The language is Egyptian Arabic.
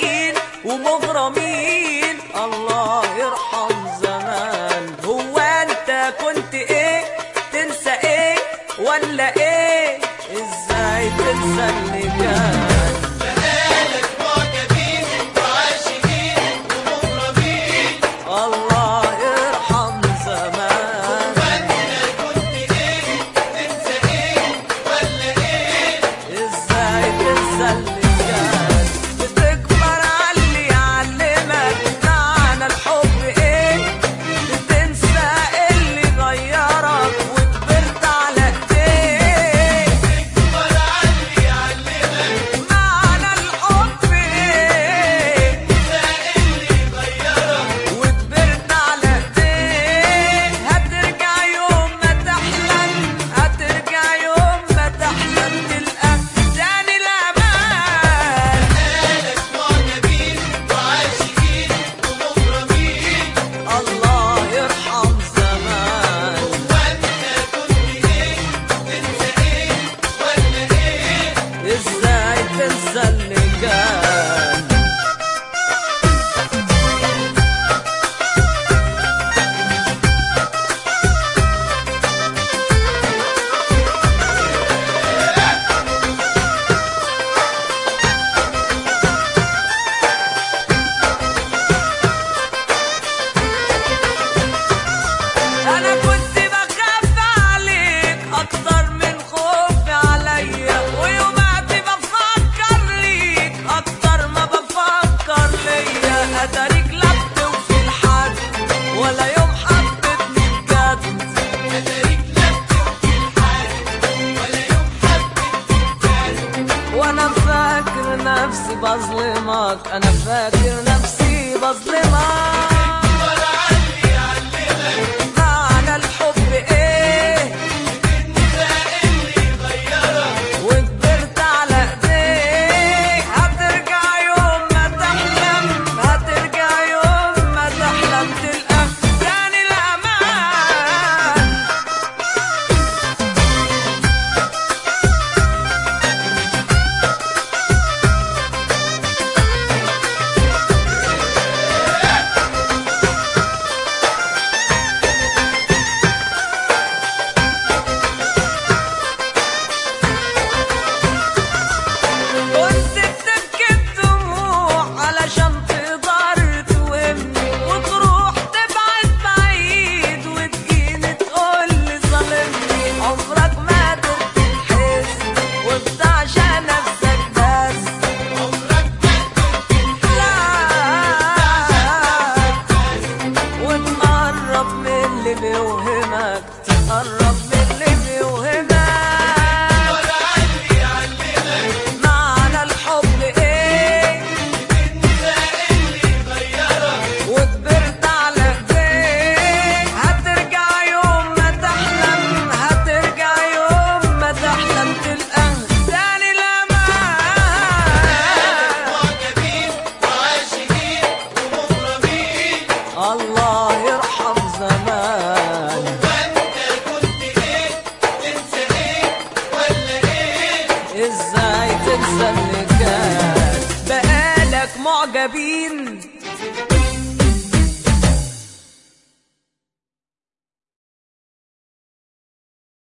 عاشقين ومغرمين الله يرحم زمان هو انت كنت ايه تنسى ايه ولا ايه ازاي تنسى اللي كان بقالك معجبين وعاشقين ومغرمين الله يرحم زمان وانت كنت ايه تنسى ايه ولا ايه ازاي تنسى اللي كان بتكبر علي يعلمك معنى الحب ايه بتنسى اللي غيرك وكبرت على ايديك تكبر علي يعلمك معنى الحب ايه ده اللي غيرك وكبرت على ايديك هترجع يوم ما تحلم هترجع يوم ما تحلم تلقى تاني الامان بقالك معجبين وعاشقين ومغرمين الله يرحم زمان وانت كنت ايه تنسى ايه ولا ايه ازاي تنسى اللي كان انا كنت بخاف عليك اكتر من خوفي عليا ويومات بفكر ليك اكتر ما بفكر ليا اتاريك لبت وفي الحد ولا يوم حبتني بجد اتاريك لبت وفي الحال ولا يوم حبيت وانا فاكر نفسي بظلمك انا فاكر نفسي بظلمك تكبر علي يعلمك معنى الحب ايه ده اللي غيرك وكبرت على ايديك هترجع يوم ما تحلم هترجع يوم ما تحلم تلقى تاني الامان كنت بتبكي الدموع علشان تقدر توهمني وتروح تبعد بعيد وتجيني تقول لي ظالمني عمرك ما قدرت تحس وبتعشى نفسك بس عمرك ما لا وتقرب من اللي بيوهمك تقرب من اللي بيوهمك تكبر علي يعلمك معنى الحب ايه ده اللي غيرك وكبرت على ايديك هترجع يوم ما تحلم هترجع يوم ما تحلم تلقى تاني الامان معجبين وعاشقين ومغرمين الله يرحم زمان وانت كنت ايه تنسى ايه ولا ايه ازاي تنسى اللي كان بقالك معجبين